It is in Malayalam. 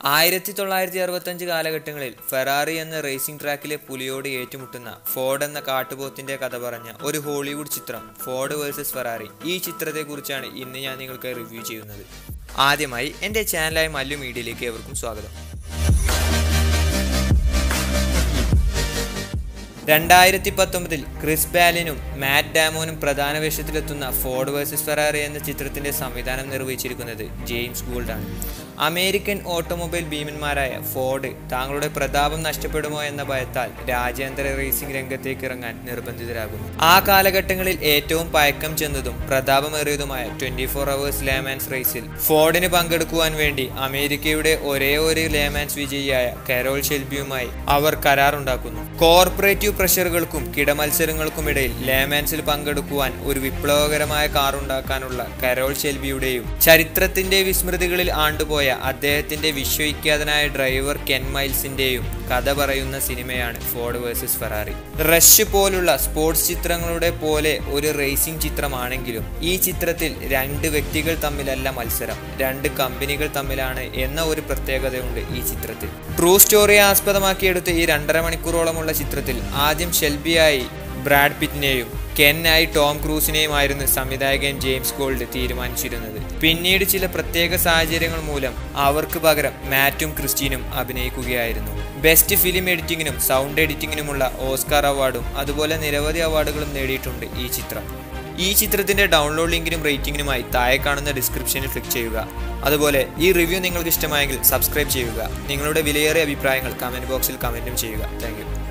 ആയിരത്തി തൊള്ളായിരത്തി അറുപത്തഞ്ച് കാലഘട്ടങ്ങളിൽ ഫെറാറി എന്ന റേസിംഗ് ട്രാക്കിലെ പുലിയോട് ഏറ്റുമുട്ടുന്ന ഫോർഡ് എന്ന കാട്ടുപോത്തിന്റെ കഥ പറഞ്ഞ ഒരു ഹോളിവുഡ് ചിത്രം ഫോർഡ് വേഴ്സസ് ഫെറാറി ഈ ചിത്രത്തെക്കുറിച്ചാണ് ഇന്ന് ഞാൻ നിങ്ങൾക്ക് റിവ്യൂ ചെയ്യുന്നത് ആദ്യമായി എൻ്റെ ചാനലായ മല്ലു മീഡിയയിലേക്ക് ഏവർക്കും സ്വാഗതം രണ്ടായിരത്തി പത്തൊമ്പതിൽ ക്രിസ് ബാലിനും മാറ്റ് ഡാമോനും പ്രധാന വേഷത്തിലെത്തുന്ന ഫോർഡ് വേഴ്സസ് ഫെറാറി എന്ന ചിത്രത്തിന്റെ സംവിധാനം നിർവഹിച്ചിരിക്കുന്നത് ജെയിംസ് ഗോൾഡാണ് അമേരിക്കൻ ഓട്ടോമൊബൈൽ ഭീമന്മാരായ ഫോർഡ് താങ്കളുടെ പ്രതാപം നഷ്ടപ്പെടുമോ എന്ന ഭയത്താൽ രാജ്യാന്തര റേസിംഗ് രംഗത്തേക്ക് ഇറങ്ങാൻ നിർബന്ധിതരാകുന്നു ആ കാലഘട്ടങ്ങളിൽ ഏറ്റവും പഴക്കം ചെന്നതും പ്രതാപമേറിയതുമായ ട്വന്റി ഫോർ അവേഴ്സ് ലേമാൻസ് റേസിൽ ഫോർഡിന് പങ്കെടുക്കുവാൻ വേണ്ടി അമേരിക്കയുടെ ഒരേ ഒരു ലേമാൻസ് വിജയിയായ കരോൾ ഷെൽബിയുമായി അവർ കരാറുണ്ടാക്കുന്നു കോർപ്പറേറ്റീവ് പ്രഷറുകൾക്കും കിടമത്സരങ്ങൾക്കുമിടയിൽ ലേമാൻസിൽ പങ്കെടുക്കുവാൻ ഒരു വിപ്ലവകരമായ കാർ ഉണ്ടാക്കാനുള്ള കരോൾ ഷെൽബിയുടെയും ചരിത്രത്തിന്റെ വിസ്മൃതികളിൽ ആണ്ടുപോയ അദ്ദേഹത്തിന്റെ വിശ്വവിഖ്യാതനായ ഡ്രൈവർ കെൻ മൈൽസിന്റെയും കഥ പറയുന്ന സിനിമയാണ് ഫോർഡ് വേഴ്സസ് ഫെറാറി റഷ് പോലുള്ള സ്പോർട്സ് ചിത്രങ്ങളുടെ പോലെ ഒരു റേസിംഗ് ചിത്രമാണെങ്കിലും ഈ ചിത്രത്തിൽ രണ്ട് വ്യക്തികൾ തമ്മിലല്ല മത്സരം രണ്ട് കമ്പനികൾ തമ്മിലാണ് എന്ന ഒരു പ്രത്യേകതയുണ്ട് ഈ ചിത്രത്തിൽ ട്രൂ സ്റ്റോറിയെ ആസ്പദമാക്കിയെടുത്ത ഈ രണ്ടര മണിക്കൂറോളമുള്ള ചിത്രത്തിൽ ആദ്യം ഷെൽബിയായി ബ്രാഡ് പിറ്റിനെയും കെന്നായി ടോം ക്രൂസിനെയുമായിരുന്നു സംവിധായകൻ ജെയിംസ് ഗോൾഡ് തീരുമാനിച്ചിരുന്നത് പിന്നീട് ചില പ്രത്യേക സാഹചര്യങ്ങൾ മൂലം അവർക്ക് പകരം മാറ്റും ക്രിസ്റ്റീനും അഭിനയിക്കുകയായിരുന്നു ബെസ്റ്റ് ഫിലിം എഡിറ്റിങ്ങിനും സൗണ്ട് എഡിറ്റിങ്ങിനുമുള്ള ഓസ്കാർ അവാർഡും അതുപോലെ നിരവധി അവാർഡുകളും നേടിയിട്ടുണ്ട് ഈ ചിത്രം ഈ ചിത്രത്തിന്റെ ഡൗൺലോഡ് ലിങ്കിനും റേറ്റിംഗിനുമായി താഴെ കാണുന്ന ഡിസ്ക്രിപ്ഷനിൽ ക്ലിക്ക് ചെയ്യുക അതുപോലെ ഈ റിവ്യൂ നിങ്ങൾക്ക് ഇഷ്ടമായെങ്കിൽ സബ്സ്ക്രൈബ് ചെയ്യുക നിങ്ങളുടെ വിലയേറിയ അഭിപ്രായങ്ങൾ കമന്റ് ബോക്സിൽ കമന്റും ചെയ്യുക താങ്ക്